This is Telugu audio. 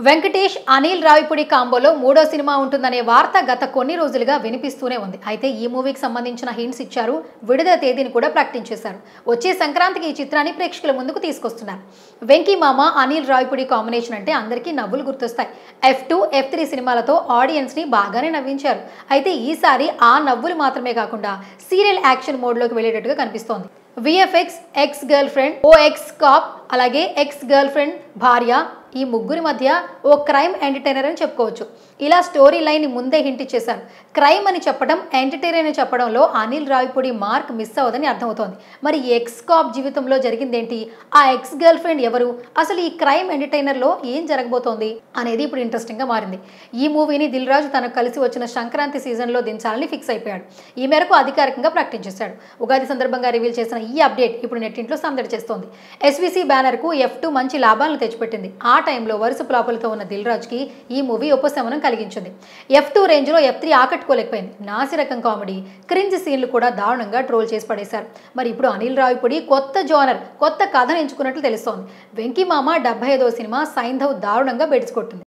వెంకటేష్ అనిల్ రావిపూడి కాంబోలో మూడో సినిమా ఉంటుందనే వార్త గత కొన్ని రోజులుగా వినిపిస్తూనే ఉంది అయితే ఈ మూవీకి సంబంధించిన హింట్స్ ఇచ్చారు విడుదల తేదీని కూడా ప్రకటించేశారు వచ్చే సంక్రాంతికి ఈ చిత్రాన్ని ప్రేక్షకుల ముందుకు తీసుకొస్తున్నారు వెంకీ మామ అనిల్ రావిపూడి కాంబినేషన్ అంటే అందరికీ నవ్వులు గుర్తొస్తాయి ఎఫ్ టూ ఎఫ్ త్రీ సినిమాలతో ఆడియన్స్ని బాగానే నవ్వించారు అయితే ఈసారి ఆ నవ్వులు మాత్రమే కాకుండా సీరియల్ యాక్షన్ మోడ్లోకి వెళ్ళేటట్టుగా కనిపిస్తోంది విఎఫ్ఎక్స్ ఎక్స్ గర్ల్ ఫ్రెండ్ ఓ ఎక్స్ కాప్ అలాగే ఎక్స్ గర్ల్ ఫ్రెండ్ భార్య ఈ ముగ్గురి మధ్య ఓ క్రైమ్ ఎంటర్టైనర్ అని చెప్పుకోవచ్చు ఇలా స్టోరీ లైన్ ముందే హింట్ ఇచ్చేశారు క్రైమ్ అని చెప్పడం ఎంటర్టైనర్ అని చెప్పడంలో అనిల్ రావిపూడి మార్క్ మిస్ అవ్వదని అర్థమవుతోంది మరి ఈ ఎక్స్ కాప్ జీవితంలో జరిగిందేంటి ఆ ఎక్స్ గర్ల్ ఫ్రెండ్ ఎవరు అసలు ఈ క్రైమ్ ఎంటర్టైనర్లో ఏం జరగబోతోంది అనేది ఇప్పుడు ఇంట్రెస్టింగ్గా మారింది ఈ మూవీని దిల్ రాజు తనకు కలిసి వచ్చిన సంక్రాంతి సీజన్లో దించాలని ఫిక్స్ అయిపోయాడు ఈ మేరకు అధికారికంగా ప్రకటించేశాడు ఉగాది సందర్భంగా రివీల్ చేసిన ఈ అప్డేట్ ఇప్పుడు నెట్టింట్లో సందడి చేస్తోంది ఎస్వీసీ బ్యానర్కు ఎఫ్ టూ మంచి లాభాలను తెచ్చిపెట్టింది ఆ టైంలో వరుస ఫ్లాపులతో ఉన్న దిల్ రాజుకి ఈ మూవీ ఉపశమనం కలిగించింది ఎఫ్ టూ రేంజ్లో ఎఫ్ త్రీ ఆకట్టుకోలేకపోయింది నాసి రకం కామెడీ క్రింజ్ సీన్లు కూడా దారుణంగా ట్రోల్ చేసి పడేశారు మరి ఇప్పుడు అనిల్ రావిపూడి కొత్త జోనర్ కొత్త కథను ఎంచుకున్నట్లు తెలుస్తోంది వెంకీ మామ డెబ్బై ఐదో సినిమా సైంధవ్ దారుణంగా బెడిసికొట్టింది